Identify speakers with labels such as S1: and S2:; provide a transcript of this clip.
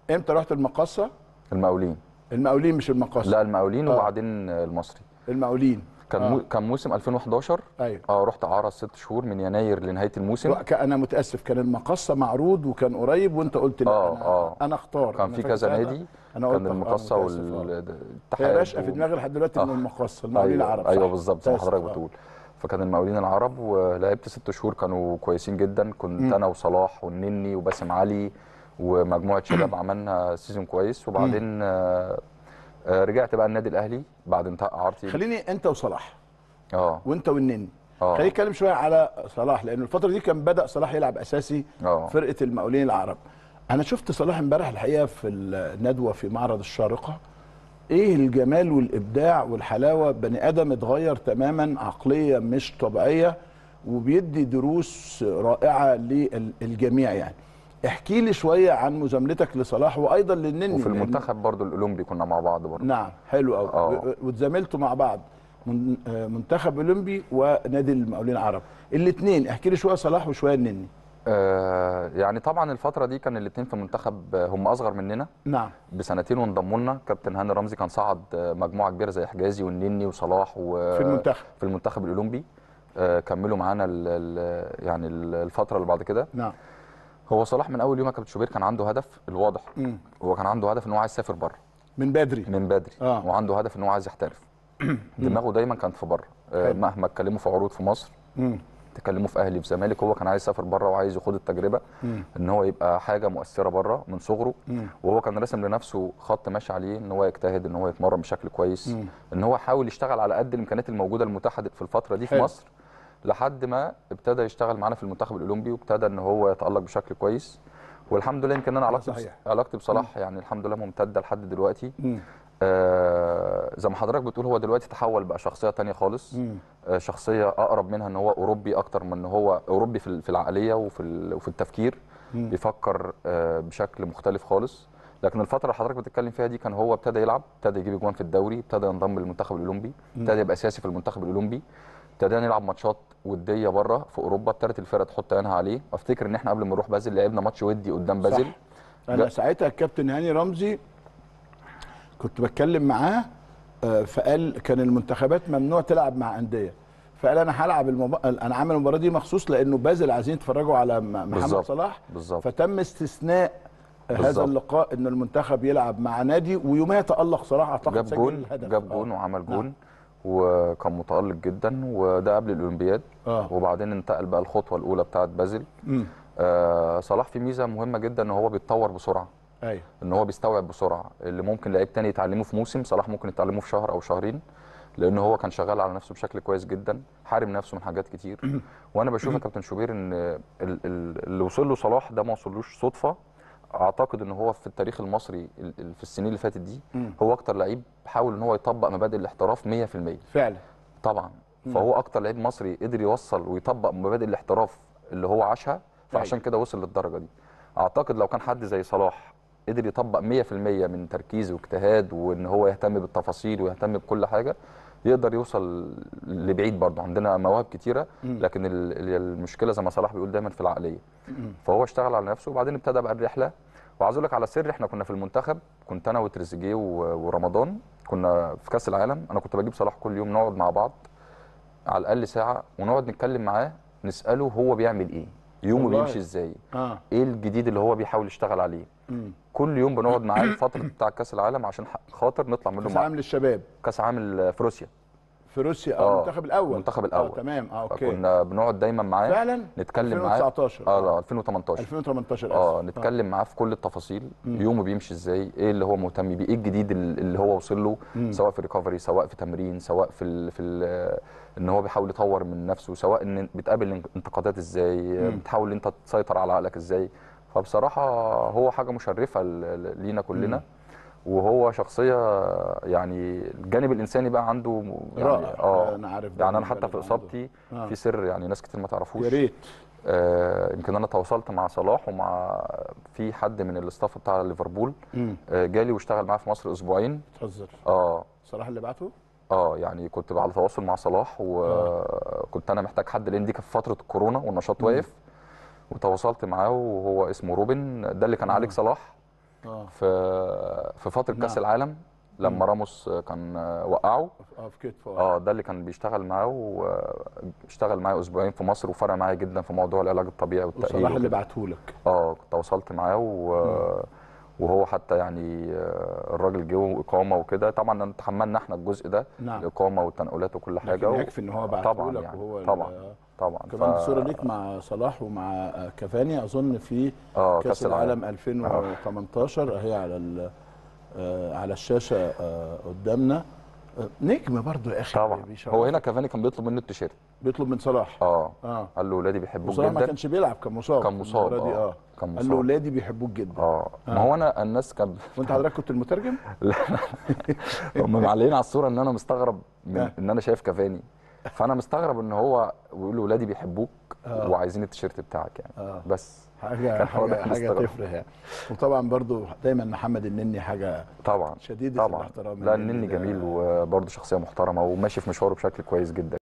S1: امتى رحت المقصه
S2: المقاولين
S1: المقاولين مش المقصه
S2: لا المقاولين
S1: آه.
S2: وبعدين المصري
S1: المقاولين
S2: كان
S1: آه.
S2: مو... كان موسم 2011
S1: ايوه
S2: اه رحت اعاره ست شهور من يناير لنهايه الموسم
S1: ك- انا متاسف كان المقصه معروض وكان قريب وانت قلت لا
S2: آه،
S1: انا
S2: آه.
S1: انا اختار
S2: كان
S1: أنا
S2: في
S1: فاكر
S2: كذا
S1: ساعتها.
S2: نادي
S1: انا قلت
S2: كان
S1: آه،
S2: المقصه
S1: متأسف، آه. هي
S2: والاتحاد
S1: راشقه في دماغي لحد دلوقتي انه
S2: آه.
S1: المقصه المقاولين
S2: ايوه
S1: العرب
S2: ايوه
S1: صح؟
S2: بالظبط زي ما
S1: متأسف،
S2: حضرتك
S1: آه.
S2: بتقول فكان المقاولين العرب ولعبت ست شهور كانوا كويسين جدا كنت
S1: مم.
S2: انا وصلاح والنني وباسم علي ومجموعه شباب عملنا سيزون كويس وبعدين آه، آه، رجعت بقى النادي الاهلي بعد انتهاء اعارتي
S1: خليني انت وصلاح
S2: اه
S1: وانت والنني
S2: اه
S1: خليني اتكلم شويه على صلاح لان الفتره دي كان بدا صلاح يلعب اساسي
S2: اه
S1: فرقه المقاولين العرب انا شفت صلاح امبارح الحقيقه في الندوه في معرض الشارقه ايه الجمال والابداع والحلاوه بني ادم اتغير تماما عقليه مش طبيعيه وبيدي دروس رائعه للجميع يعني احكي لي شويه عن مزاملتك لصلاح وايضا للنني
S2: وفي
S1: لأن-
S2: المنتخب برضو الاولمبي كنا مع بعض برضو
S1: نعم حلو قوي
S2: آه.
S1: واتزاملتوا مع بعض من- آه، منتخب اولمبي ونادي المقاولين العرب الاثنين احكي لي شويه صلاح وشويه النني
S2: آه يعني طبعا الفتره دي كان الاثنين في المنتخب آه، هم اصغر مننا
S1: نعم
S2: بسنتين وانضموا لنا كابتن هاني رمزي كان صعد آه، مجموعه كبيره زي حجازي والنني وصلاح و
S1: في المنتخب
S2: في المنتخب الاولمبي آه، كملوا معانا ال ال يعني ال- الفتره اللي بعد كده
S1: نعم
S2: هو صلاح من اول يوم يا كابتن شوبير كان عنده هدف الواضح
S1: مم.
S2: هو كان عنده هدف ان هو عايز يسافر بره
S1: من بدري
S2: من بدري
S1: آه.
S2: وعنده هدف ان هو عايز يحترف دماغه دايما كانت في بره آه،
S1: حلو.
S2: مهما اتكلموا في عروض في مصر
S1: مم.
S2: تكلموا في اهلي في زمالك هو كان عايز يسافر بره وعايز يخوض التجربه
S1: مم.
S2: ان هو يبقى حاجه مؤثره بره من صغره
S1: مم.
S2: وهو كان راسم لنفسه خط ماشي عليه ان هو يجتهد ان هو يتمرن بشكل كويس
S1: مم.
S2: ان هو يحاول يشتغل على قد الامكانيات الموجوده المتاحه في الفتره دي في
S1: حلو.
S2: مصر لحد ما ابتدى يشتغل معانا في المنتخب الاولمبي وابتدى ان هو يتالق بشكل كويس والحمد لله يمكن انا علاقتي بص-
S1: صحيح.
S2: علاقتي بصلاح يعني الحمد لله ممتده لحد دلوقتي
S1: مم.
S2: آه زي ما حضرتك بتقول هو دلوقتي تحول بقى شخصيه تانية خالص
S1: مم.
S2: آه شخصيه اقرب منها ان هو اوروبي اكتر من ان هو اوروبي في ال- في العقليه وفي ال- وفي التفكير
S1: مم.
S2: بيفكر آه، بشكل مختلف خالص لكن الفتره اللي حضرتك بتتكلم فيها دي كان هو ابتدى يلعب ابتدى يجيب اجوان في الدوري ابتدى ينضم للمنتخب الاولمبي ابتدى يبقى اساسي في المنتخب الاولمبي ابتدينا نلعب ماتشات وديه بره في اوروبا ابتدت الفرقه تحط عينها عليه وافتكر ان احنا قبل ما نروح بازل لعبنا ماتش ودي قدام بازل
S1: صح. انا
S2: لا.
S1: ساعتها الكابتن هاني رمزي كنت بتكلم معاه آه، فقال كان المنتخبات ممنوع تلعب مع انديه فقال انا هلعب المب... انا عامل المباراه دي مخصوص لانه بازل عايزين يتفرجوا على م- محمد
S2: بالظبط.
S1: صلاح
S2: بالظبط
S1: فتم استثناء هذا
S2: بالظبط.
S1: اللقاء ان المنتخب يلعب مع نادي ويومها تالق صلاح اعتقد
S2: جاب
S1: سجل
S2: جون
S1: الهدف
S2: جاب
S1: آه.
S2: جون وعمل
S1: نعم.
S2: جون وكان متالق جدا وده قبل الاولمبياد
S1: اه
S2: وبعدين انتقل بقى الخطوه الاولى بتاعت بازل
S1: امم
S2: آه صلاح في ميزه مهمه جدا ان هو بيتطور بسرعه
S1: ايوه
S2: ان هو بيستوعب بسرعه اللي ممكن لعيب تاني يتعلمه في موسم صلاح ممكن يتعلمه في شهر او شهرين لان هو كان شغال على نفسه بشكل كويس جدا حارم نفسه من حاجات كتير وانا بشوف يا كابتن شوبير ان ال- ال- اللي وصل له صلاح ده ما وصلوش صدفه اعتقد ان هو في التاريخ المصري ال- ال- في السنين اللي فاتت دي
S1: مم.
S2: هو اكتر لعيب حاول ان هو يطبق مبادئ الاحتراف 100%
S1: فعلا
S2: طبعا
S1: مم.
S2: فهو اكتر لعيب مصري قدر يوصل ويطبق مبادئ الاحتراف اللي هو عاشها فعشان كده وصل للدرجه دي اعتقد لو كان حد زي صلاح قدر يطبق 100% من تركيز واجتهاد وان هو يهتم بالتفاصيل ويهتم بكل حاجه يقدر يوصل لبعيد برضه عندنا مواهب كتيره
S1: مم.
S2: لكن ال- ال- المشكله زي ما صلاح بيقول دايما في العقليه
S1: مم.
S2: فهو اشتغل على نفسه وبعدين ابتدى بقى الرحله وعايز اقول لك على سر احنا كنا في المنتخب كنت انا وتريزيجيه و- ورمضان كنا في كاس العالم انا كنت بجيب صلاح كل يوم نقعد مع بعض على الاقل ساعه ونقعد نتكلم معاه نساله هو بيعمل ايه يومه
S1: والله.
S2: بيمشي ازاي
S1: اه
S2: ايه الجديد اللي هو بيحاول يشتغل عليه
S1: مم.
S2: كل يوم بنقعد معاه الفتره بتاع كاس العالم عشان ح- خاطر نطلع منه
S1: كاس
S2: مع
S1: العالم للشباب
S2: كاس عام في روسيا
S1: في روسيا اه
S2: آه،
S1: المنتخب الاول
S2: المنتخب
S1: اه
S2: الاول
S1: تمام اه اوكي
S2: كنا بنقعد دايما معاه
S1: فعلا
S2: نتكلم معاه
S1: 2019
S2: اه لا 2018
S1: 2018
S2: اه
S1: آسف.
S2: نتكلم معاه في كل التفاصيل
S1: مم.
S2: يومه بيمشي ازاي ايه اللي هو مهتم بيه ايه الجديد ال- اللي هو وصل له
S1: مم.
S2: سواء في ريكفري سواء في تمرين سواء في ال في ال ان هو بيحاول يطور من نفسه سواء ان بتقابل انتقادات ازاي
S1: مم.
S2: بتحاول ان انت تسيطر على عقلك ازاي فبصراحه هو حاجه مشرفه ل- ل- لينا كلنا
S1: مم.
S2: وهو شخصيه يعني الجانب الانساني بقى عنده يعني
S1: رائع
S2: اه
S1: انا عارف ده
S2: يعني انا
S1: بالنسبة
S2: حتى في
S1: لي
S2: اصابتي
S1: آه.
S2: في سر يعني ناس كتير ما تعرفوش
S1: يا ريت
S2: آه، يمكن انا تواصلت مع صلاح ومع في حد من الاستاف بتاع ليفربول
S1: امم
S2: آه، جالي واشتغل معاه في مصر اسبوعين
S1: تهزر
S2: اه
S1: صلاح اللي بعته
S2: اه يعني كنت على تواصل مع صلاح وكنت انا محتاج حد لان دي كانت في فتره الكورونا والنشاط
S1: مم.
S2: واقف وتواصلت معاه وهو اسمه روبن ده اللي كان
S1: آه.
S2: عالج صلاح
S1: اه
S2: في في فتره كاس
S1: نعم.
S2: العالم لما
S1: مم.
S2: راموس كان وقعه
S1: اه في كتفه
S2: اه ده اللي كان بيشتغل معاه واشتغل معايا اسبوعين في مصر وفرق معايا جدا في موضوع العلاج الطبيعي والتاهيل
S1: وصلاح اللي
S2: وكده.
S1: بعته لك
S2: اه كنت تواصلت معاه و... وهو حتى يعني آه، الراجل جه واقامه وكده طبعا تحملنا احنا الجزء ده
S1: نعم
S2: الاقامه والتنقلات وكل حاجه
S1: لكن
S2: و...
S1: يكفي ان هو بعته
S2: طبعا
S1: لك
S2: يعني
S1: وهو ال-
S2: طبعا طبعا
S1: كمان
S2: ف-
S1: صوره ليك مع صلاح ومع آه، كافاني اظن في
S2: اه
S1: كاس العالم 2018 اهي على ال- آه، على الشاشه آه، قدامنا آه، نجم برضو يا اخي
S2: طبعا
S1: بيشرف.
S2: هو هنا كافاني كان بيطلب منه التيشيرت
S1: بيطلب من صلاح
S2: اه
S1: اه
S2: قال له ولادي بيحبوك
S1: وصلاح ما
S2: جدا
S1: كانش بيلعب كان مصاب
S2: كان مصاب
S1: المرة دي
S2: اه
S1: اه
S2: كان
S1: قال له
S2: مصاب
S1: ولادي بيحبوك جدا
S2: اه
S1: آه.
S2: ما هو انا الناس كان
S1: وانت حضرتك كنت المترجم؟
S2: هم معلقين على الصوره ان انا مستغرب من
S1: آه.
S2: ان انا شايف كافاني فانا مستغرب ان هو بيقول له ولادي بيحبوك
S1: آه.
S2: وعايزين التيشيرت بتاعك يعني
S1: اه
S2: بس
S1: حاجه
S2: كان هو ده
S1: حاجه حاجه
S2: الاستغراب.
S1: تفرح يعني وطبعا برضو دايما محمد النني حاجه
S2: طبعا
S1: شديده
S2: طبعا
S1: الاحترام
S2: لا
S1: النني
S2: النني
S1: ده.
S2: جميل وبرضه شخصيه محترمه وماشي في مشواره بشكل كويس جدا